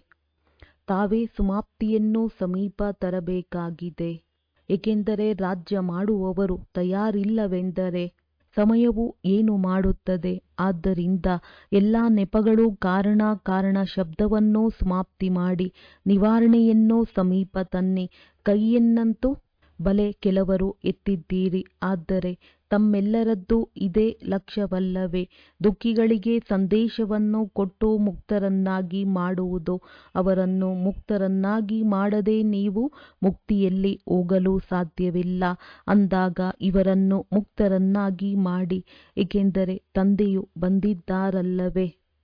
ತಾವೇ ಸಮಾಪ್ತಿಯನ್ನು ಸಮೀಪ ತರಬೇಕಾಗಿದೆ ಏಕೆಂದರೆ ರಾಜ್ಯ ಮಾಡುವವರು ತಯಾರಿಲ್ಲವೆಂದರೆ ಸಮಯವು ಏನು ಮಾಡುತ್ತದೆ ಆದ್ದರಿಂದ ಎಲ್ಲ ನೆಪಗಳು ಕಾರಣ ಕಾರಣ ಶಬ್ದವನ್ನು ಸಮಾಪ್ತಿ ಮಾಡಿ ನಿವಾರಣೆಯನ್ನು ಸಮೀಪ ತನ್ನಿ ಕೈಯನ್ನಂತೂ ಬಲೆ ಕೆಲವರು ಎತ್ತಿದ್ದೀರಿ ಆದರೆ ತಮ್ಮೆಲ್ಲರದ್ದು ಇದೇ ಲಕ್ಷ್ಯವಲ್ಲವೇ ದುಃಖಿಗಳಿಗೆ ಸಂದೇಶವನ್ನು ಕೊಟ್ಟು ಮುಕ್ತರನ್ನಾಗಿ ಮಾಡುವುದು ಅವರನ್ನು ಮುಕ್ತರನ್ನಾಗಿ ಮಾಡದೆ ನೀವು ಮುಕ್ತಿಯಲ್ಲಿ ಹೋಗಲು ಸಾಧ್ಯವಿಲ್ಲ ಅಂದಾಗ ಇವರನ್ನು ಮುಕ್ತರನ್ನಾಗಿ ಮಾಡಿ ಏಕೆಂದರೆ ತಂದೆಯು ಬಂದಿದ್ದಾರಲ್ಲವೇ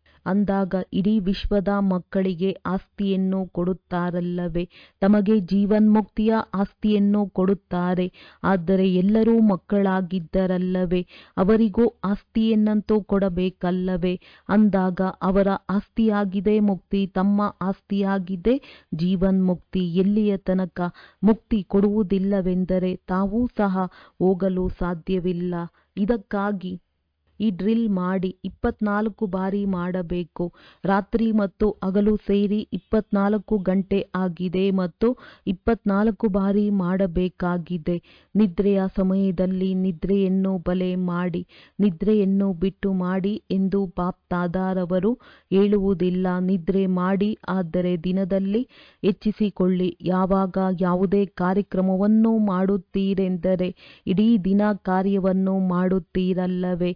ಅಂದಾಗ ಇಡೀ ವಿಶ್ವದ ಮಕ್ಕಳಿಗೆ ಆಸ್ತಿಯನ್ನು ಕೊಡುತ್ತಾರಲ್ಲವೇ ತಮಗೆ ಜೀವನ್ಮುಕ್ತಿಯ ಆಸ್ತಿಯನ್ನು ಕೊಡುತ್ತಾರೆ ಆದರೆ ಎಲ್ಲರೂ ಮಕ್ಕಳಾಗಿದ್ದರಲ್ಲವೇ ಅವರಿಗೂ ಆಸ್ತಿಯನ್ನಂತೂ ಕೊಡಬೇಕಲ್ಲವೇ ಅಂದಾಗ ಅವರ ಆಸ್ತಿಯಾಗಿದೆ ಮುಕ್ತಿ ತಮ್ಮ ಆಸ್ತಿಯಾಗಿದೆ ಜೀವನ್ಮುಕ್ತಿ ಎಲ್ಲಿಯ ತನಕ ಮುಕ್ತಿ ಕೊಡುವುದಿಲ್ಲವೆಂದರೆ ತಾವೂ ಸಹ ಹೋಗಲು ಸಾಧ್ಯವಿಲ್ಲ ಇದಕ್ಕಾಗಿ ಈ ಡ್ರಿಲ್ ಮಾಡಿ ಇಪ್ಪತ್ನಾಲ್ಕು ಬಾರಿ ಮಾಡಬೇಕು ರಾತ್ರಿ ಮತ್ತು ಹಗಲು ಸೇರಿ ಇಪ್ಪತ್ನಾಲ್ಕು ಗಂಟೆ ಆಗಿದೆ ಮತ್ತು ಇಪ್ಪತ್ನಾಲ್ಕು ಬಾರಿ ಮಾಡಬೇಕಾಗಿದೆ ನಿದ್ರೆಯ ಸಮಯದಲ್ಲಿ ನಿದ್ರೆಯನ್ನು ಬಲೆ ಮಾಡಿ ನಿದ್ರೆಯನ್ನು ಬಿಟ್ಟು ಮಾಡಿ ಎಂದು ಬಾಪ್ ದಾದಾರವರು ಹೇಳುವುದಿಲ್ಲ ನಿದ್ರೆ ಮಾಡಿ ಆದರೆ ದಿನದಲ್ಲಿ ಹೆಚ್ಚಿಸಿಕೊಳ್ಳಿ ಯಾವಾಗ ಯಾವುದೇ ಕಾರ್ಯಕ್ರಮವನ್ನು ಮಾಡುತ್ತೀರೆಂದರೆ ಇಡೀ ದಿನ ಕಾರ್ಯವನ್ನು ಮಾಡುತ್ತೀರಲ್ಲವೇ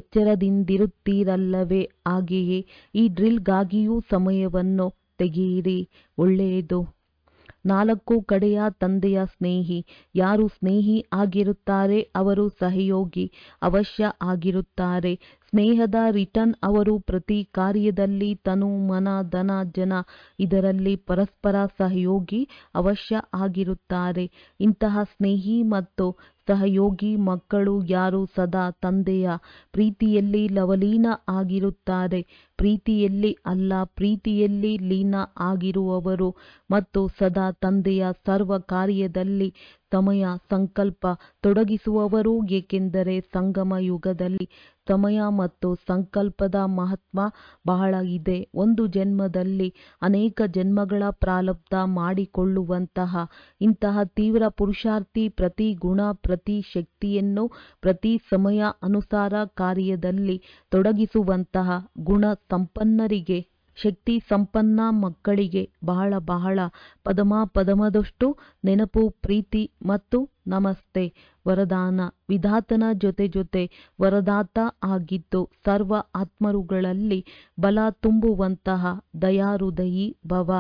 ಎಚ್ಚರದಿಂದಿರುತ್ತೀರಲ್ಲವೇ ಹಾಗೆಯೇ ಈ ಡ್ರಿಲ್ಗಾಗಿಯೂ ಸಮಯವನ್ನು ತೆಗೆಯಿರಿ ಒಳ್ಳೆಯದು ನಾಲ್ಕು ಕಡೆಯ ತಂದೆಯ ಸ್ನೇಹಿ ಯಾರು ಸ್ನೇಹಿ ಆಗಿರುತ್ತಾರೆ ಅವರು ಸಹಯೋಗಿ ಅವಶ್ಯ ಆಗಿರುತ್ತಾರೆ ಸ್ನೇಹದ ರಿಟರ್ನ್ ಅವರು ಪ್ರತಿ ಕಾರ್ಯದಲ್ಲಿ ತನು ಮನ ಧನ ಜನ ಇದರಲ್ಲಿ ಪರಸ್ಪರ ಸಹಯೋಗಿ ಅವಶ್ಯ ಆಗಿರುತ್ತಾರೆ ಇಂತಹ ಸ್ನೇಹಿ ಮತ್ತು ಸಹಯೋಗಿ ಮಕ್ಕಳು ಯಾರು ಸದಾ ತಂದೆಯ ಪ್ರೀತಿಯಲ್ಲಿ ಲವಲೀನ ಆಗಿರುತ್ತಾರೆ ಪ್ರೀತಿಯಲ್ಲಿ ಅಲ್ಲ ಪ್ರೀತಿಯಲ್ಲಿ ಲೀನ ಆಗಿರುವವರು ಮತ್ತು ಸದಾ ತಂದೆಯ ಸರ್ವ ಕಾರ್ಯದಲ್ಲಿ ಸಮಯ ಸಂಕಲ್ಪ ತೊಡಗಿಸುವವರು ಏಕೆಂದರೆ ಸಂಗಮ ಯುಗದಲ್ಲಿ ಸಮಯ ಮತ್ತು ಸಂಕಲ್ಪದ ಮಹತ್ವ ಬಹಳ ಇದೆ ಒಂದು ಜನ್ಮದಲ್ಲಿ ಅನೇಕ ಜನ್ಮಗಳ ಪ್ರಾರಬ್ಧ ಮಾಡಿಕೊಳ್ಳುವಂತಹ ಇಂತಹ ತೀವ್ರ ಪುರುಷಾರ್ಥಿ ಪ್ರತಿ ಗುಣ ಪ್ರತಿ ಶಕ್ತಿಯನ್ನು ಪ್ರತಿ ಸಮಯ ಅನುಸಾರ ಕಾರ್ಯದಲ್ಲಿ ತೊಡಗಿಸುವಂತಹ ಗುಣ ಸಂಪನ್ನರಿಗೆ ಶಕ್ತಿ ಸಂಪನ್ನ ಮಕ್ಕಳಿಗೆ ಬಹಳ ಬಹಳ ಪದಮ ಪದಮದಷ್ಟು ನೆನಪು ಪ್ರೀತಿ ಮತ್ತು ನಮಸ್ತೆ ವರದಾನ ವಿಧಾತನ ಜೊತೆ ಜೊತೆ ವರದಾತ ಆಗಿದ್ದು ಸರ್ವ ಆತ್ಮರುಗಳಲ್ಲಿ ಬಲ ತುಂಬುವಂತಹ ದಯಾಹೃದಯಿ ಭವ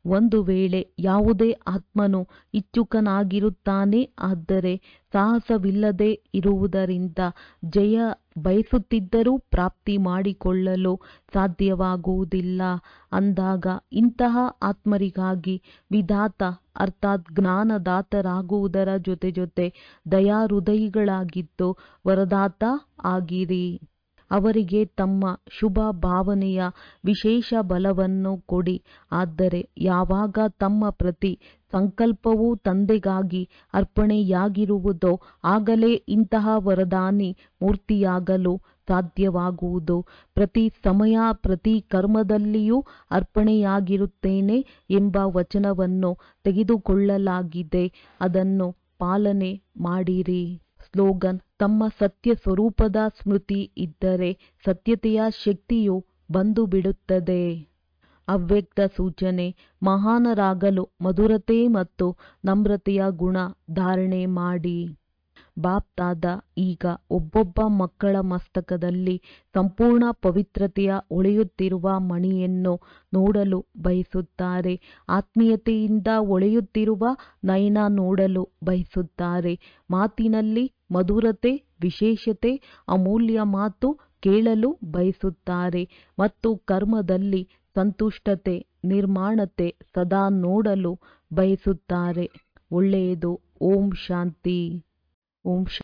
ಒಂದು ವೇಳೆ ಯಾವುದೇ ಆತ್ಮನು ಇಚ್ಛುಕನಾಗಿರುತ್ತಾನೆ ಆದರೆ ಸಾಹಸವಿಲ್ಲದೆ ಇರುವುದರಿಂದ ಜಯ ಬಯಸುತ್ತಿದ್ದರೂ ಪ್ರಾಪ್ತಿ ಮಾಡಿಕೊಳ್ಳಲು ಸಾಧ್ಯವಾಗುವುದಿಲ್ಲ ಅಂದಾಗ ಇಂತಹ ಆತ್ಮರಿಗಾಗಿ ವಿಧಾತ ಅರ್ಥಾತ್ ಜ್ಞಾನದಾತರಾಗುವುದರ ಜೊತೆ ಜೊತೆ ದಯಾಹೃದಯಿಗಳಾಗಿದ್ದು ವರದಾತ ಆಗಿರಿ ಅವರಿಗೆ ತಮ್ಮ ಶುಭ ಭಾವನೆಯ ವಿಶೇಷ ಬಲವನ್ನು ಕೊಡಿ ಆದರೆ ಯಾವಾಗ ತಮ್ಮ ಪ್ರತಿ ಸಂಕಲ್ಪವು ತಂದೆಗಾಗಿ ಅರ್ಪಣೆಯಾಗಿರುವುದೋ ಆಗಲೇ ಇಂತಹ ವರದಾನಿ ಮೂರ್ತಿಯಾಗಲು ಸಾಧ್ಯವಾಗುವುದು ಪ್ರತಿ ಸಮಯ ಪ್ರತಿ ಕರ್ಮದಲ್ಲಿಯೂ ಅರ್ಪಣೆಯಾಗಿರುತ್ತೇನೆ ಎಂಬ ವಚನವನ್ನು ತೆಗೆದುಕೊಳ್ಳಲಾಗಿದೆ ಅದನ್ನು ಪಾಲನೆ ಮಾಡಿರಿ ಸ್ಲೋಗನ್ ತಮ್ಮ ಸತ್ಯ ಸ್ವರೂಪದ ಸ್ಮೃತಿ ಇದ್ದರೆ ಸತ್ಯತೆಯ ಶಕ್ತಿಯು ಬಂದು ಬಿಡುತ್ತದೆ ಅವ್ಯಕ್ತ ಸೂಚನೆ ಮಹಾನರಾಗಲು ಮಧುರತೆ ಮತ್ತು ನಮ್ರತೆಯ ಗುಣ ಧಾರಣೆ ಮಾಡಿ ಬಾಪ್ತಾದ ಈಗ ಒಬ್ಬೊಬ್ಬ ಮಕ್ಕಳ ಮಸ್ತಕದಲ್ಲಿ ಸಂಪೂರ್ಣ ಪವಿತ್ರತೆಯ ಹೊಳೆಯುತ್ತಿರುವ ಮಣಿಯನ್ನು ನೋಡಲು ಬಯಸುತ್ತಾರೆ ಆತ್ಮೀಯತೆಯಿಂದ ಹೊಳೆಯುತ್ತಿರುವ ನಯನ ನೋಡಲು ಬಯಸುತ್ತಾರೆ ಮಾತಿನಲ್ಲಿ ಮಧುರತೆ ವಿಶೇಷತೆ ಅಮೂಲ್ಯ ಮಾತು ಕೇಳಲು ಬಯಸುತ್ತಾರೆ ಮತ್ತು ಕರ್ಮದಲ್ಲಿ ಸಂತುಷ್ಟತೆ ನಿರ್ಮಾಣತೆ ಸದಾ ನೋಡಲು ಬಯಸುತ್ತಾರೆ ಒಳ್ಳೆಯದು ಓಂ ಶಾಂತಿ ಓಂ